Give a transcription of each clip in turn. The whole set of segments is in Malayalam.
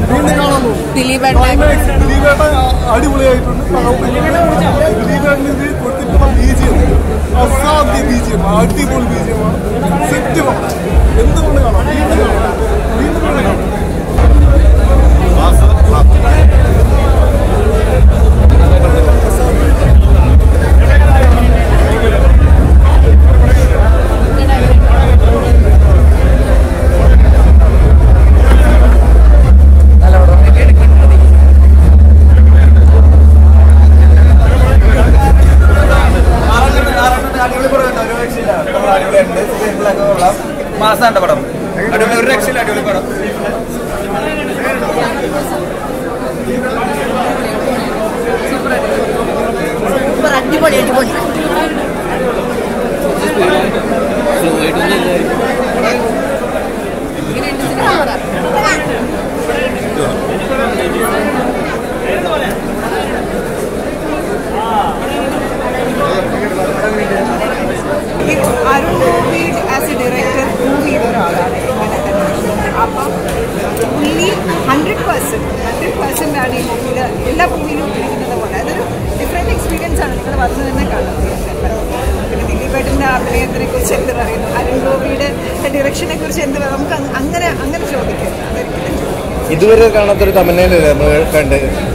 വീണ്ടും കാണാൻ തോന്നും ദിലീപേട്ടൻ Climax ദിലീപേട്ടൻ അടിപൊളിയായിട്ടുണ്ട് ദിലീപേട്ടന് ഇത് കൊടുത്തിട്ടുള്ള ബീജിയം അസാധ്യ ബീജിയം അടിപൊളി ബീജിയമാണ് സെറ്റുമാണ് എന്തുകൊണ്ട് കാണാം വീണ്ടും കാണാം വീണ്ടും വീണ്ടും കാണാം മാസാന്റെ പടം അടിപൊളി ഒരു രക്ഷയില്ല അടിപൊളി പടം സൂപ്പർ അടിപൊളി അടിപൊളി എങ്ങനെയുണ്ട് സിനിമ പറ. ഈ Arun Gopi as a director prove ചെയ്ത ഒരാളാണ് ഇങ്ങനെ തന്നെ അപ്പം പുള്ളി ഹൺഡ്രഡ് പെർസെൻറ്റ് ഹൺഡ്രഡ് പെർസെൻ്റ് ആണ് ഈ മൂവിയിൽ എല്ലാ മൂവിയിലും ഉപയോഗിക്കുന്നത് പോലെ അതൊരു ഡിഫറെൻറ്റ് എക്സ്പീരിയൻസ് ആണ് നിങ്ങൾ വന്ന് തന്നെ കാണുന്നത് പിന്നെ ദിലീപേട്ടൻ്റെ അഭിനയത്തിനെ കുറിച്ച് എന്ത് പറയുന്നു അരുൺ ഗോപിയുടെ ഡയറക്ഷനെ കുറിച്ച് എന്ത് പറയും? നമുക്ക് അങ് അങ്ങനെ അങ്ങനെ ചോദിക്കരുത് അതൊരിക്കലും ചോദിക്കരുത് ഇതുവരെ കാണാത്തൊരു തമിഴ്നാട്ടിലെ കണ്ട്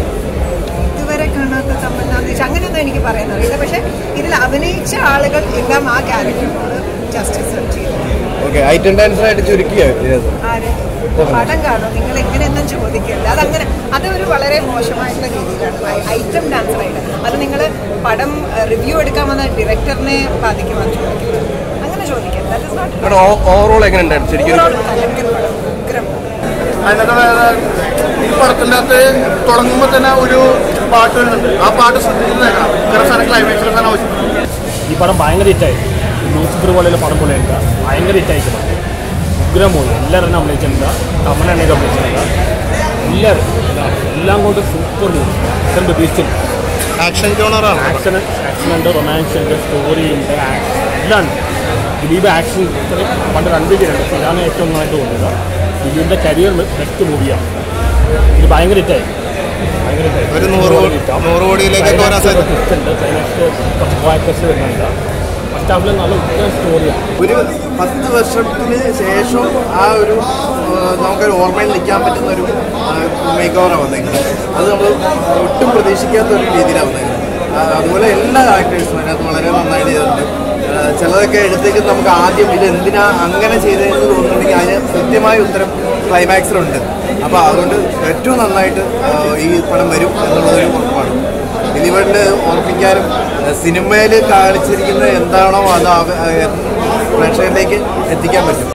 ഇതുവരെ കാണാത്ത തമിഴ്നാട് വെച്ചാൽ അങ്ങനെയൊന്നും എനിക്ക് പറയാൻ അറിയില്ല പക്ഷേ ഇതിൽ അഭിനയിച്ച ആളുകൾ എല്ലാം ആ ക്യാരക്ടറിനോട് ജസ്റ്റിസ് ചെയ്തു ഓക്കെ ഐറ്റം ഡാൻസർ ആയിട്ട് ചുരുക്കിയോ ഇത് ആര് പടം കാണും നിങ്ങൾ എങ്ങനെയൊന്നും ചോദിക്കരുത് അതങ്ങനെ അതൊരു വളരെ മോശമായിട്ടുള്ള രീതിയിലാണ് ഐറ്റം ഡാൻസറായിട്ട് അത് നിങ്ങൾ പടം റിവ്യൂ എടുക്കാൻ വന്ന ഡയറക്ടറിനെ ബാധിക്കുമെന്ന് ചോദിക്കുന്നത് അങ്ങനെ ചോദിക്കരുത് ദാറ്റ് ഇസ് നോട്ട് ഓവറോൾ എങ്ങനെ ഉണ്ടായിരുന്നു ശരിക്കും കലക്കൻ പടം ഉഗ്രം പടം അതിനകത്ത് വേറെ ഈ പടത്തിൻ്റെ അകത്ത് തുടങ്ങുമ്പോൾ തന്നെ ഒരു പാട്ട് വരുന്നുണ്ട് ആ പാട്ട് ശ്രദ്ധിക്കുന്നതാണ് ചില സ്ഥലം ക്ലൈമാക്സിൽ തന്നെ ആവശ്യം ഈ പടം ഭയങ്കര ഹിറ്റായി ലൂസിഫർ പോലെയുള്ള പടം പോലെയുണ്ട് ഭയങ്കര ഹിറ്റായിട്ടുണ്ട് ഉഗ്രം മൂവി എല്ലാവരും തന്നെ അഭിനയിച്ചിട്ടുണ്ട് കമലാണെങ്കിൽ അഭിനയിച്ചിട്ടുണ്ട് എല്ലാവരും എല്ലാം കൊണ്ട് സൂപ്പർ മൂവി ഇത്രയും പ്രതീക്ഷിച്ചില്ല ആക്ഷൻ ജോണറാണ് ആക്ഷൻ ആക്ഷൻ ഉണ്ട് റൊമാൻസ് ഉണ്ട് സ്റ്റോറി ഉണ്ട് എല്ലാം ഉണ്ട് ദിലീപ് ആക്ഷൻ ഇത്രയും പണ്ട് കണ്ടിരിക്കുന്നുണ്ട് ഇതാണ് ഏറ്റവും നന്നായിട്ട് തോന്നുന്നത് ദിലീപിൻ്റെ കരിയർ ബെസ്റ്റ് മൂവിയാണ് ഇത് ഭയങ്കര ഹിറ്റായി ഭയങ്കര ഹിറ്റായി ഒരു നൂറ് കോടി- നൂറ് കോടിയിലേക്കൊക്കെ വരാൻ സാധ്യത. ഉണ്ട് ക്ലൈമാക്സ് കുറച്ച് പോയക്കസ് വരുന്നുണ്ട് ഫസ്റ്റ് ഹാഫിൽ നല്ല ഉത്തരം സ്റ്റോറിയാണ് ഒരു പത്ത് വർഷത്തിന് ശേഷം ആ ഒരു ആ, നമുക്കൊരു ഓർമ്മയിൽ നിൽക്കാൻ പറ്റുന്ന ഒരു മേക്ക് ഓവറാണ് വന്നേക്കുന്നത് അത് നമ്മൾ ഒട്ടും പ്രതീക്ഷിക്കാത്ത ഒരു രീതിയിലാണ് വന്നേക്കുന്നത് ആ, അതുപോലെ എല്ലാ ആക്ടേഴ്സും അതിനകത്ത് വളരെ നന്നായിട്ട് ചെയ്തിട്ടുണ്ട് ആ, ചിലതൊക്കെ എടുത്തേക്ക് നമുക്ക് ആദ്യം ഇത് എന്തിനാ അങ്ങനെ ചെയ്തതെന്ന് തോന്നുന്നുണ്ടെങ്കിൽ അതിന് കൃത്യമായ ഉത്തരം ക്ലൈമാക്സിലുണ്ട് അപ്പോൾ അതുകൊണ്ട് ഏറ്റവും നന്നായിട്ട് ആ, ഈ പടം വരും എന്നുള്ളതൊരു ഉറപ്പാണ് ദിലീപേട്ടന് ഓർപ്പിക്കാനും സിനിമയിൽ കാണിച്ചിരിക്കുന്നത് എന്താണോ അത് അവ- പ്രേക്ഷകരിലേക്ക് എത്തിക്കാൻ പറ്റും